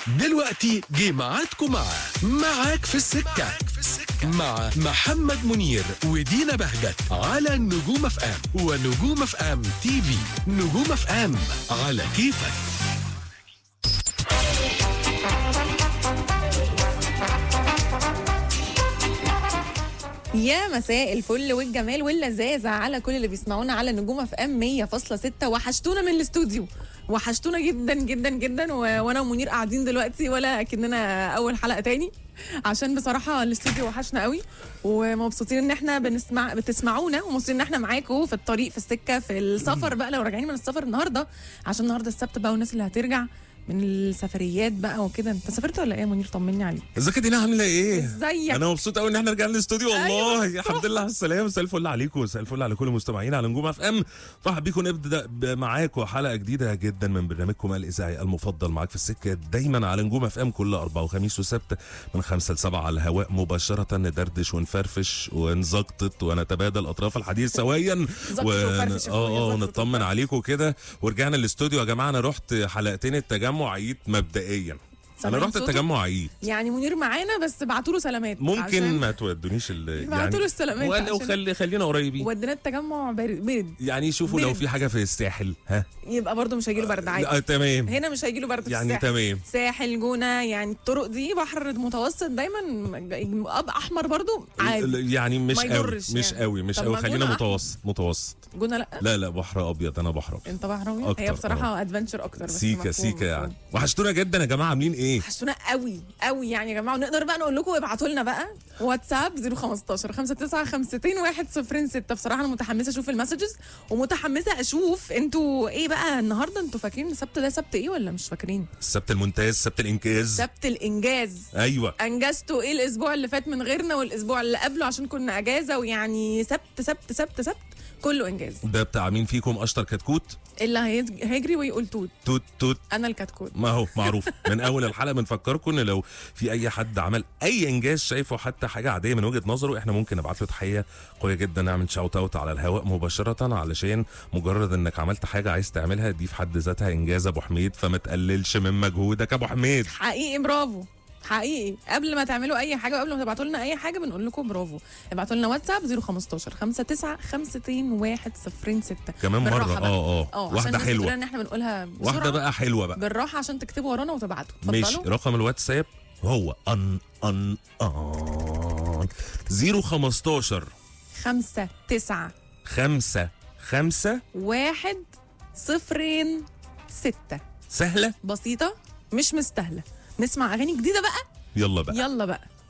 دلوقتي جه ميعادكم مع معاك في السكة مع محمد منير ودينا بهجت على نجوم اف ام ونجوم اف ام تي في نجوم اف ام على كيفك يا مساء الفل والجمال واللذاذة على كل اللي بيسمعونا على نجوم اف ام 100.6 وحشتونا من الاستوديو وحشتونا جدا جدا جدا و... وانا ومنير قاعدين دلوقتي ولا كاننا اول حلقه تاني عشان بصراحه الاستوديو وحشنا قوي ومبسوطين ان احنا بنسمع بتسمعونا ومبسوطين ان احنا معاكم في الطريق في السكه في السفر بقى لو راجعين من السفر النهارده عشان النهارده السبت بقى والناس اللي هترجع من السفريات بقى وكده انت سافرت ولا ايه يا منير طمني عليك ازيك يا دينا عامله ايه؟ ازيك انا مبسوط قوي ان احنا رجعنا الاستوديو والله أيوة، الحمد لله على السلامه مساء الفل عليكم مساء الفل على كل المستمعين على نجوم اف ام مرحب بيكم نبدا ب- معاكم حلقه جديده جدا من برنامجكم الاذاعي المفضل معاك في السكه دايما على نجوم اف ام كل اربعاء وخميس وسبت من خمسة لسبعة على الهواء مباشره ندردش ونفرفش ونزقطط ونتبادل اطراف الحديث سويا زقطط وفرفش يا اه أخويا، اه زقطط ونطمن وفرفش. عليكم كده ورجعنا الاستوديو يا جماعه انا رحت حلقتين التجمع عيد مبدئيا انا سامعين رحت صوته؟ التجمع عيد يعني منير معانا بس بعتوا له سلامات ممكن عشان ما تودونيش ال بعتوا له السلامات ولا عشان- وخلي خلينا قريبين ودينا التجمع برد, برد يعني شوفوا لو برد. في حاجه في الساحل ها يبقى برضه مش هيجيله برد عادي آه تمام هنا مش هيجيله برد في يعني الساحل تمام ساحل جونه يعني الطرق دي بحر متوسط دايما اب احمر برضه عادي يعني مش ما قوي يضرش مش يعني. قوي مش طب قوي ما خلينا جونة متوسط متوسط جونه لا لا لا بحر ابيض انا بحر ابيض انت بحر ابيض أكتر، هي بصراحه ادفنتشر اكتر بس سيكا مفهوم، سيكا مفهوم. يعني وحشتونا جدا يا جماعه عاملين ايه وحشتونا قوي قوي يعني يا جماعه ونقدر بقى نقول لكم ابعتوا لنا بقى واتساب 015 59 106 بصراحه انا متحمسه اشوف المسجز ومتحمسه اشوف انتوا ايه بقى النهارده انتوا فاكرين السبت ده سبت ايه ولا مش فاكرين السبت الممتاز سبت الانجاز سبت الانجاز ايوه انجزتوا ايه الاسبوع اللي فات من غيرنا والاسبوع اللي قبله عشان كنا اجازه ويعني سبت سبت سبت سبت كله انجاز ده بتاع مين فيكم اشطر كتكوت اللي هيج- هيجري ويقول توت توت توت انا الكتكوت ما هو معروف من اول الحلقه بنفكركم ان لو في اي حد عمل اي انجاز شايفه حتى حاجه عاديه من وجهه نظره احنا ممكن نبعت له تحيه قويه جدا نعمل شاوت اوت على الهواء مباشره علشان مجرد انك عملت حاجه عايز تعملها دي في حد ذاتها انجاز ابو حميد فما تقللش من مجهودك يا ابو حميد حقيقي برافو حقيقي قبل ما تعملوا اي حاجه وقبل ما تبعتوا لنا اي حاجه بنقول لكم برافو ابعتوا لنا واتساب 015 59 52 106 كمان بالراحة مره بقى. اه اه اه عشان واحده الناس بتقول حلوه ان احنا بنقولها بسرعه واحده بقى حلوه بقى بالراحه عشان تكتبوا ورانا وتبعتوا ماشي اتفضلوا رقم الواتساب هو ان ان ان 015 5 9 5 5 1 صفرين 6 سهله بسيطه مش مستاهله نسمع اغاني جديده بقى يلا بقى يلا بقى